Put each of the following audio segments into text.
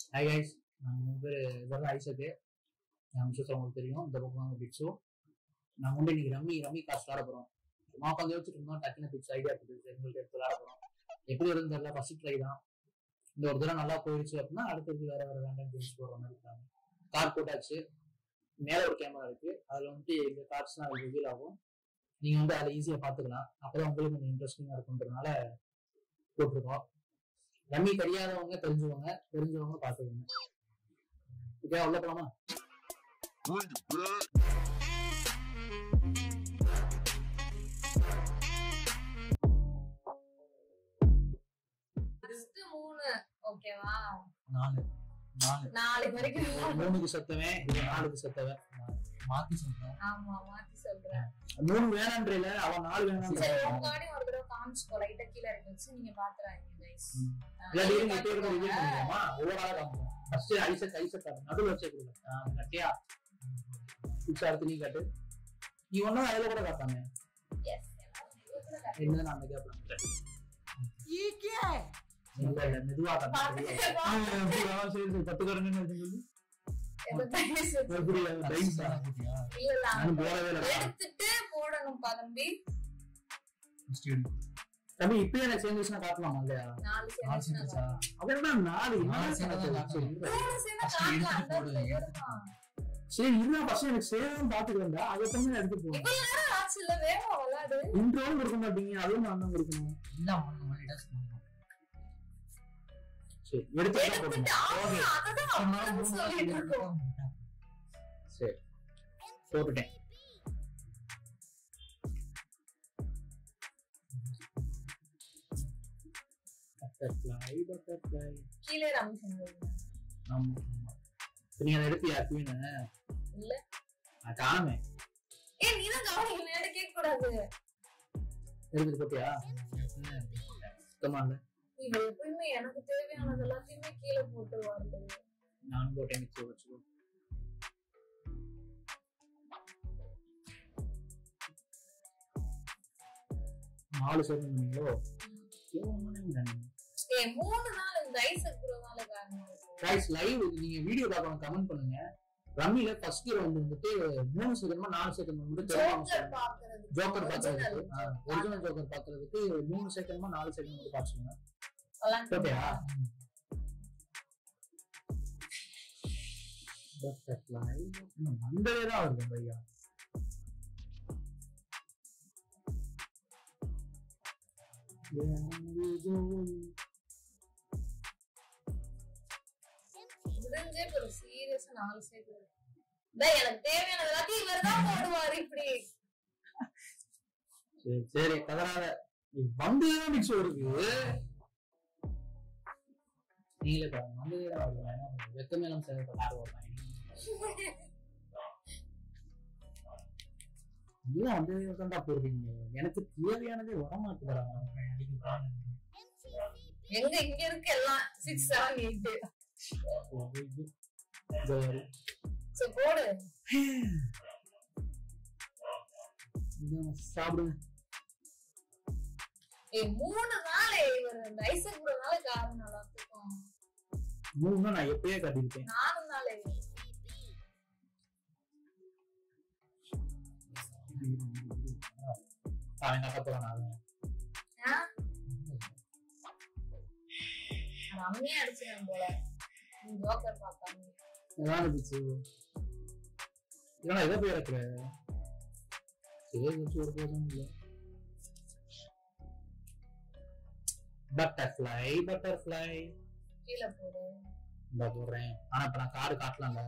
Hi guys நாங்கள் மூணு பேர் இதெல்லாம் ஐசக்கு என் விஷயத்தில் உங்களுக்கு தெரியும் இந்த பக்கம் பிட்ஸும் நாங்கள் வந்து இன்னைக்கு ரம்மி ரம்மி காசு விளாட போகிறோம் சும்மா உட்காந்து யோசிச்சுட்டு இருந்தோம் டக்குனு பிட்ஸ் ஐடியா கொடுத்து எங்களுக்கு எடுத்து விளாட போகிறோம் எப்படி இருந்து தெரியல ஃபர்ஸ்ட் ட்ரை தான் இந்த ஒரு தடவை நல்லா போயிடுச்சு அப்படின்னா அடுத்தது வேற வேற வேண்டாம் கேம்ஸ் போடுற மாதிரி இருக்காங்க கார் போட்டாச்சு மேலே ஒரு கேமரா இருக்கு அதில் வந்துட்டு எங்க கார்ட்ஸ்லாம் அது ரிவீல் ஆகும் நீங்கள் வந்து அதில் ஈஸியாக பார்த்துக்கலாம் அப்போதான் உங்களுக்கு கொஞ்சம் இன்ட்ரெஸ்டிங்காக இருக்குன்றதுனால போட்டிருக்கோம் ரம்மி தெரியாதவங்க தெரிஞ்சவங்க தெரிஞ்சவங்க பார்த்துக்கோங்க ஓகே உள்ள போலாமா ஃபர்ஸ்ட் மூணு ஓகேவா நாலு நாலு நாலு வரைக்கும் மூணு. மூணுக்கு சத்தவன் இது நாலுக்கு சத்தவன் மாத்தி சொல்றேன் ஆமா மாத்தி சொல்றேன் மூணு வேணான்றல அவன் நாலு வேணான்ற சரி உங்க ஆடி ஒரு தடவை காமிச்சுக்கோ லைட்டா கீழே இறக்கி வச்சு நீங்க பாத்துறாங்க கைஸ் இல்லாட்டி இருங்க இப்போ இருக்கிற ரிவ்யூ பண்ணிக்கலாமா ஒவ்வொரு ஆளா காமிப்போம் ஃபர்ஸ்ட் ஐசக் ஐசக் காட்டு நடுவில் வச்சே கொடுங்க கட்டியா பிக்ஸ் அடுத்து நீ காட்டு நீ ஒன்னும் அதில் கூட காட்டாம எஸ் என்ன நான் அந்த கேப்ல இல்ல இல்ல மெதுவா காட்டு சரி சரி பத்து கரங்கன்னு வச்சுக்கோங்க எப்படி டைம்ஸ் நானும் போடவே இல்லை எடுத்துட்டு போடணும்ப்பா தம்பி தம்பி இப்பயே எனக்கு சேர்ந்துச்சுன்னா காட்டலாமா இல்லையா நாலு நாலு சேர்ந்துச்சுன்னா சேர்ந்துச்சா? அவன் என்ன நாலு நாலு என்ன சேர்ந்தா தான் சரி, இரு. மூணு சேர்ந்தா First காட்டலாம் எடுத்துட்டு போடு, அந்த எடுத்துட்டு எடுக்கலாம். சரி இருந்தா ஃபர்ஸ்ட் எனக்கு சேரும் பாத்துக்கிறேன்டா அதை பண்ணி எடுத்து போகணும் இவ்வளவு நேரம் ஆச்சு இல்ல வேகமா விளையாடு இன்ட்ரோவும் கொடுக்க மாட்டீங்க அதுவும் நான் தான் கொடுக்கணும் இல்ல ஒண்ணு மல்டிடாஸ் பண்ணணும் சரி எடுத்து தான் எடுத்துட்டு போடணும் ஆமா அததான் அப்படிதான் சொல்லிட்டு இருக்கோம் சரி போட்டுட்டேன் பட்டர்ஃப்ளை பட்டர்ஃப்ளை கீழே ராமச்சந்திரன் ஆமா ஆமா இப்ப நீங்க அதை எடுத்தியா குவீன் இல்ல நான் காணுமே ஏ நீ தான் கவனிக்கணும் என்கிட்ட கேட்க கூடாது எடுத்துட்டு போட்டியா சுத்தமா இல்ல இவ எப்பயுமே எனக்கு தேவையானது எல்லாத்தையுமே கீழே போட்டு வருது நானும் போட்டேன் மிச்சம் வச்சுக்கோ நாலு சேர்ந்து பண்ணீங்களோ ஏ மூணு நாள் இந்த ஐஸ் இருக்கிறதுனால காரணம் இருக்கு. கைஸ் லைவ் நீங்க வீடியோ பார்க்கணும் கமெண்ட் பண்ணுங்க ரம்மில ஃபர்ஸ்ட் ரவுண்ட் வந்துட்டு மூணு செகண்ட்மா நாலு செகண்ட் வந்து ஜோக்கர் பாக்குறது ஜோக்கர் original. பாக்குறதுக்கு ஒரிஜினல் ஜோக்கர் பாக்குறதுக்கு மூணு செகண்ட்மா நாலு செகண்ட் வந்து பாத்துங்க விளையாண்டு ஓகேயா பட்டர்ஃப்ளை வந்தவே தான் வருது பையா முடிஞ்சே ஒரு சீரியஸா நாலு சேர்த்து டேய் எனக்கு தேவையானது எல்லாத்தையும் இவர் தான் போடுவாரு இப்படி சரி சரி கதறாத நீ வந்ததுதான் மிக்ஸ் வருது நீங்களே பாருங்க வந்ததே தான் வருது வெக்கமேலாம் சேர்ந்து யார் வருவாங்க எல்லாம் வந்ததே தான்டா போடுறீங்க எனக்கு தேவையானதே வரமாட்டுறாங்க எங்க இங்க இருக்கு எல்லாம் சிக்ஸ் செவன் எயிட் சரி போடு சாப்பிடுங்க ஏ மூணு நாள் இவர் இந்த ஐஸ் இருக்கிறதுனால காரணம் எல்லாத்துக்கும் மூணு நான் எப்பயே கட்டிருக்கேன் நாலு நாள் அவன் கட்டப்போறான் நான் ரம்மியா அடிச்சிருக்கேன் போல நீ ஜோக்கர் பார்த்தாங்க இதான் இருந்துச்சு இல்லைனா எதை போய் இறக்குற சரி வச்சு ஒரு போதும் இல்லை பட்டர்ஃப்ளை பட்டர்ஃப்ளை கீழே போடு இந்த போடுறேன் ஆனா இப்ப நான் கார்டு காட்டலாம்ல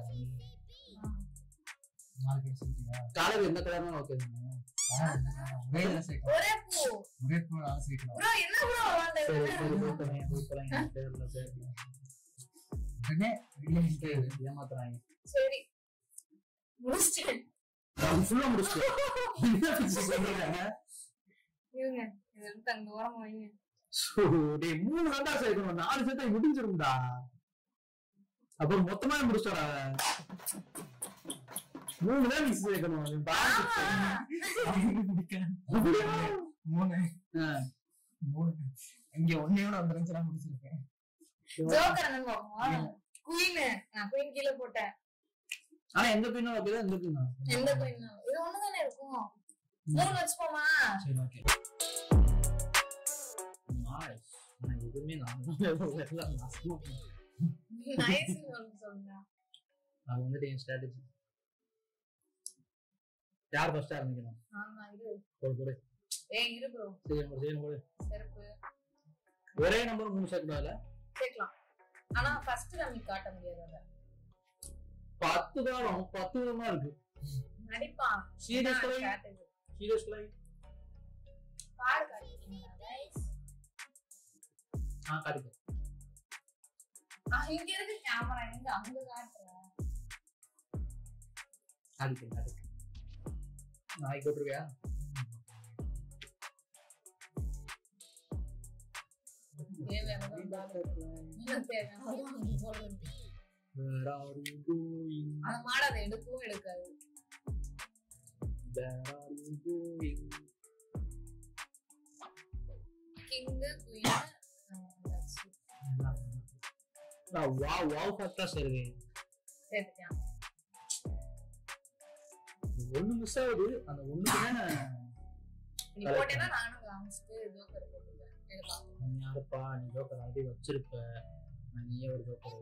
நாலு பேர் சேர்த்தியா காலர் எந்த கலர்னா ஓகே ஒரே இதில் சேர்க்கலாம் ஒரே பூ ஒரே பூ நாலு சேர்க்கலாம் ப்ரோ என்ன ப்ரோ சரி விளாண்டு சரி போட்டுறேன் போட்டுறேன் எனக்கு தெரியல சரி உடனே வெளியே நின்று ஏமாத்துறாங்க சரி முடிச்சிட்டேன் நான் ஃபுல்லா முடிச்சிட்டேன் என்ன பிச்சு சொல்றீங்க இருங்க இது எடுத்து அங்க ஓரமா வைங்க சோ, டேய் மூணு ரெண்டா சேர்க்கணும் நாலு சேர்த்தா முடிஞ்சிரும்டா அப்ப மொத்தமா முடிச்சிடா மூணு தான் மிஸ் சேர்க்கணும் நீ பாரு. அப்படியா? மூணு ஆ, மூணு இங்க ஒன்னே ஒன்று வந்துருந்துச்சுன்னா முடிச்சிருக்கேன் ஜோக்கர் என்னன்னு பாப்போமா குயின் நான் குயின் கீழே போட்டேன் ஆனா எந்த பின்னும் வைக்கிறதா இந்த பின்னா எந்த குயின் இது ஒண்ணுதானே இருக்கும் மூணு வச்சுப்போமா சரி ஓகே நைஸ் நான் எதுவுமே நான் எல்லாம் நாசமா பண்ணேன். நைஸ் சொல்லுங்க அது வந்துட்டு என் ஸ்ட்ராட்டஜி யார் ஃபர்ஸ்ட் ஆரம்பிக்கணும் ஆமா இது போடு போடு ஏய் இரு ப்ரோ சரி நம்பர் சரி போடு செருப்பு ஒரே நம்பர் மூணு சேர்க்கக்கூடாதுல கேட்கலாம் ஆனா ஃபர்ஸ்ட் நம்ம காட்ட முடியாது அத பத்து காலம் பத்து விதமா இருக்கு நடிப்பான் serious strategy. Serious life card காட்டிட்டீங்களா guys? ஆ காட்டுங்க ஆ, இங்க இருக்கு கேமரா எங்க அங்க காட்டுறேன் காட்டுங்க காட்டுங்க நாளைக்கு போட்டுருவியா தேவையானதான் பாருங்க. என்ன தேவையானதான் அங்க போடுறது. Where are you going? அந்த மாடு அதை எடுக்கவும் எடுக்காது Where are you going? King queen நான் wow wow ஃபேக்டரா சேருங்க சேர்த்துட்டான் ஒண்ணு மிஸ் ஆகுது அந்த ஒண்ணுக்கு தான் நீ போட்டேன்னா நானும் காமிச்சிட்டு ஜோக்கர் போட்டுருவேன் எடுக்கலாம் நீ யாருப்பா நீ ஜோக்கர் ஆல்ரெடி வச்சிருப்ப நான் நீயே ஒரு ஜோக்கர்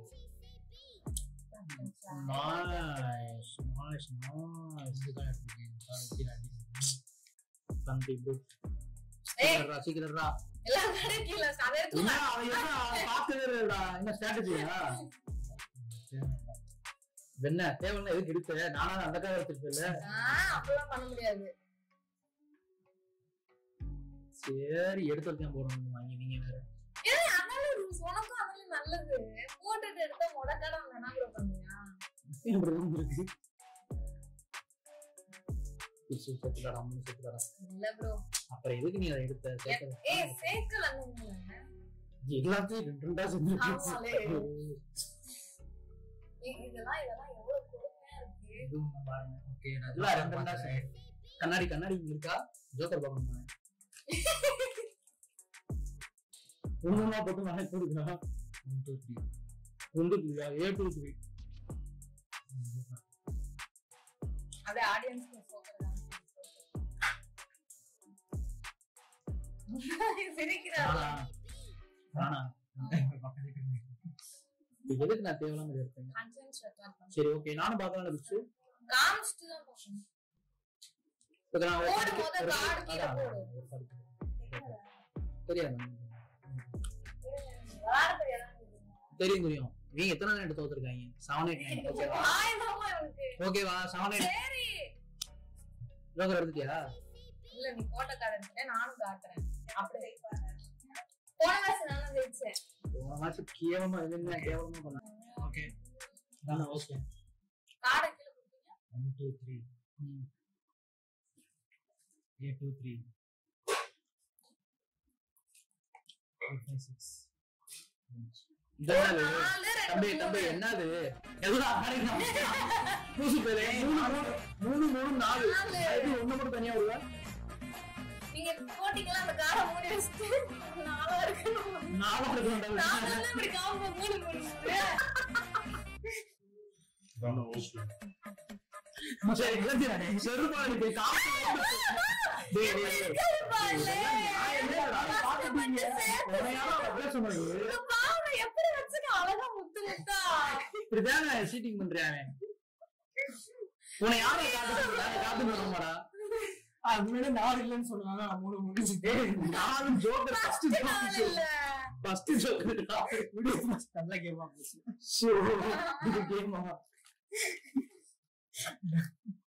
நைஸ் நைஸ் நைஸ் இதுதான் எடுத்துருக்கேன் தம்பி குட் ஏய். சீக்கிரம்டா சீக்கிரம்டா எல்லாம் கிடைக்கல அதை எடுத்து என்ன அவன் என்ன அவன் பார்க்கவே இல்லடா என்ன ஸ்ட்ராட்டஜியா என்ன தேவையில்ல எதுக்கு எடுத்த நானா அந்த கால எடுத்துட்டு ஆஹ் அப்படிலாம் பண்ண முடியாது சரி எடுத்து வைക്കാൻ போறோம் வாங்கி நீங்க வேற ஏய் அதனால உனக்கும் அதனால நல்லது போட்டுட்டு எடுத்தா முடக்கடை வேணா கூட பண்ணுவியா இப்படி வந்து இருக்கு பிச்சு செத்துடா அம்மனு செத்துடா இல்ல ப்ரோ அப்புறம் எதுக்கு நீ அதை எடுத்த சேர்க்கல ஏய் சேர்க்கல உங்களை எல்லாத்தையும் ரெண்டு ரெண்டா ஆமாலே. செஞ்சு ஏய், இதெல்லாம் இதெல்லாம் எவ்வளவு கொடுமையா இருக்கு ஓகே நான் இல்ல ரெண்டு ரெண்டா செஞ்சு கண்ணாடி கண்ணாடி இங்க இருக்கா ஜோக்கர் பார்க்கணுமா ஒண்ணுனா போட்டு நானே கொடுக்கலாம் ஒன் டூ த்ரீ ஒன்று இல்லையா ஏ டூ த்ரீ அப்படியே ஆடியன்ஸ் சிரிக்கிறாரு ராணா இது எதுக்கு நான் தேவையில்லாம இதை எடுத்தேன் கன்சென்ட் ரெக்கார்ட் பண்ணு சரி ஓகே நானும் பார்க்கலாம் பிடிச்சு காமிச்சிட்டு தான் போகணும் இப்ப நான் ஒரு போடு, card- முத ஒரு card card- கீழே அதான், போடு. ஒரு card. தெரியாது விளையாட தெரியாதான் தெரியும் தெரியும் நீங்க எத்தனை நாள் எடுத்து தோத்துருக்காங்க செவன் எயிட் நைன் ஓகேவா ஆயுதமா இருக்கு ஓகேவா செவன் எயிட் சரி ஜோக்கர் எடுத்துட்டியா இல்ல நீ போட்ட காட்டுறேன் நானும் காட்டுறேன் அப்படி போன வருஷம் நானும் ஜெயிச்சேன் போன மாசம் கேவலமா என்ன கேவலமா பண்ண ஓகே ஓகே காடை கீழே கொடுத்தீங்க one two three A two three four five six இந்த ஒரு நாள் நாலு, ரெண்டு, தம்பி மூணு. தம்பி என்னது எதுடா ஆடிக்கலாம் பூசு பேரு மூணு மூணு மூணு மூணு நாலு நாலு. அது ஒண்ணு மட்டும் தனியா வருவா நீங்க போட்டீங்களா அந்த காடை மூடி வச்சுட்டு நாளா இருக்கணும் நாலா இருக்கணும் நான் வந்து இப்படி காம்போ மூணு மூணு சரி இழந்திரானே செருப்பாடு போய் காசு டேய் டேய் டேய் நான் என்னடா பாத்துட்டீங்க உன்னையால அப்படியே சொன்னது பாவம் எப்படி வச்சுக்க அழகா முத்து முத்தா இப்படிதானே சீட்டிங் பண்றியானே உன்னை யாரை காத்து காத்து பண்ணுமாடா அது முன்னாடி நாலு இல்லைன்னு சொல்லுவாங்க நான் மூணு முடிஞ்சு டேய் நானும் ஜோக்கர் ஃபர்ஸ்ட் நாள் இல்ல ஃபர்ஸ்ட் ஜோக்கர் நல்ல கேமா போச்சு சோ இது கேமா